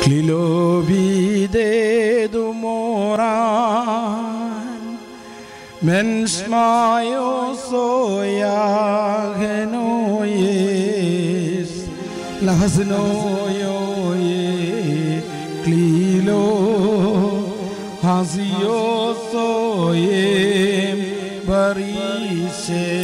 Κλειλοβίδε του μωράν Μεν σμάιος ο Ιαγενόιες Λασνόιοι κλειλό Χαζιός ο Ιεμ Παρίσσε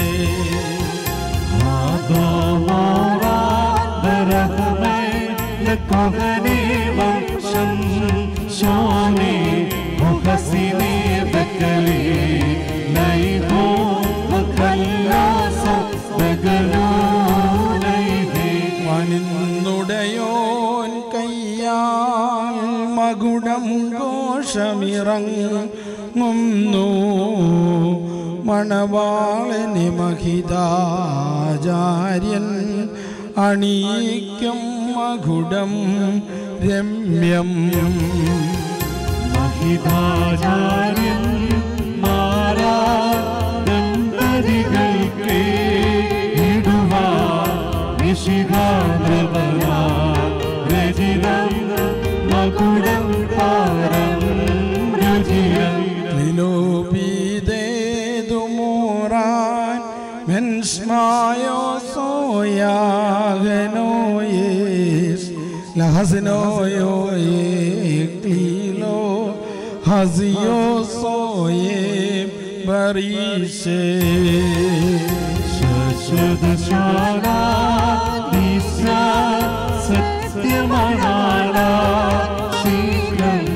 വനിന്നുടയോൻ കയ്യാൽ മകുടം ഘോഷമിറങ്ങുന്നു മണവാളന് മഹിതാചാര്യൻ അണീക്കും മകുടം രമ്യം മഹിതാചാര്യൻ മാറാ ദമ്പതികൾക്ക് ഇടുവാൻ നിശികാന്തവനാ രചിതം മകുടം താരം രുചിയം നിലോപിതേതു മൂറാൻ മെൻസ്മായോ സോയാകനോയേസ് ലഹസ്നോയോയേ ക്ലീലോ ഹസിയോ സോയേ ബറീശേ ശശ്വതശാല നിശ സത്യമണാല ശീലം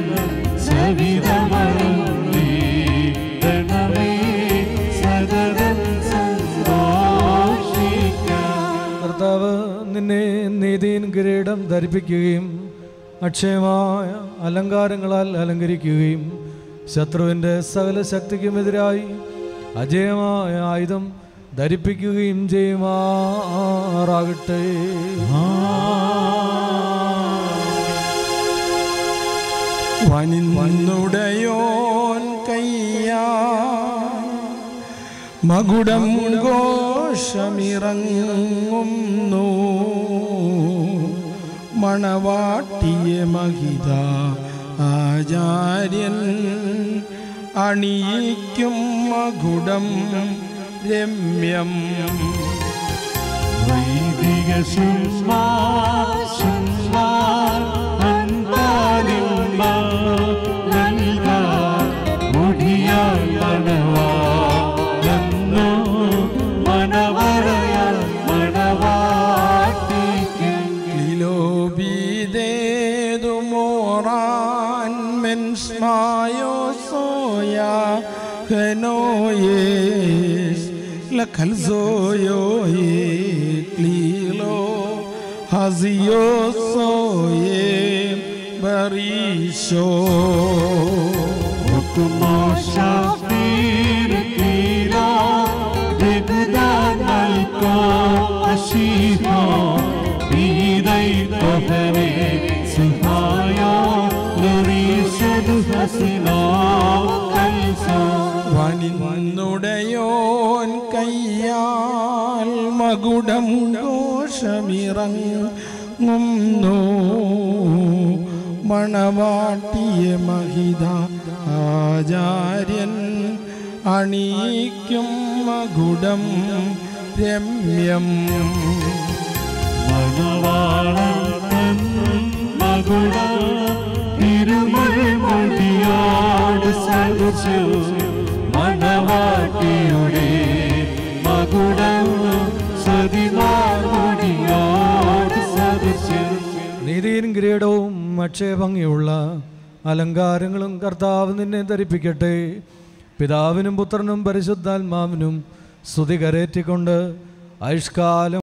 സവിതമണി ഗണമേ സദരം സന്തോഷിക്കാം കർത്താവ് നിന്നെ നീതിயின் കിരീടം ധരിപ്പിക്കുകയും അക്ഷയമായ അലങ്കാരങ്ങളാൽ അലങ്കരിക്കുകയും ശത്രുവിൻ്റെ സകല ശക്തിക്കുമെതിരായി അജയമായ ആയുധം ധരിപ്പിക്കുകയും ചെയ്യുമാറാകട്ടെ വനിന്നുടയോൻ കയ്യാ മകുടം ഘോഷമിറങ്ങുന്നു മണവാട്ടിയ മഹിത ആചാര്യൻ അണിയിക്കും മകുടം രമ്യം വൈദിക ശുഷ്മാ ശുഷ്മാ അന്താലിംബ നൽകാ മുടിയാൽ മണവാ എന്നോ മണവറയാൽ മണവാട്ടിക്കും Lilobidedu moran mensmayo soya henoyes la kalzoyo ye klilo hazio soye barisho വനിന്നുടയോൻ കയ്യാൽ മകുടം ഘോഷമിറങ്ങുന്നു മണവാട്ടിയ മഹിത ആചാര്യൻ അണീക്കും മകുടം രമ്യം തിരുമൊഴിയോട് സഹിച്ചു മണവാട്ടിയുടെ മകുടം സതിമാർമൊഴിയോട് സഹിച്ചു നീതിയും കിരീടവും അക്ഷയഭംഗിയുള്ള അലങ്കാരങ്ങളും കർത്താവ് നിന്നെ ധരിപ്പിക്കട്ടെ പിതാവിനും പുത്രനും പരിശുദ്ധാത്മാവിനും സ്തുതി കരേറ്റിക്കൊണ്ട് ആയുഷ്കാലം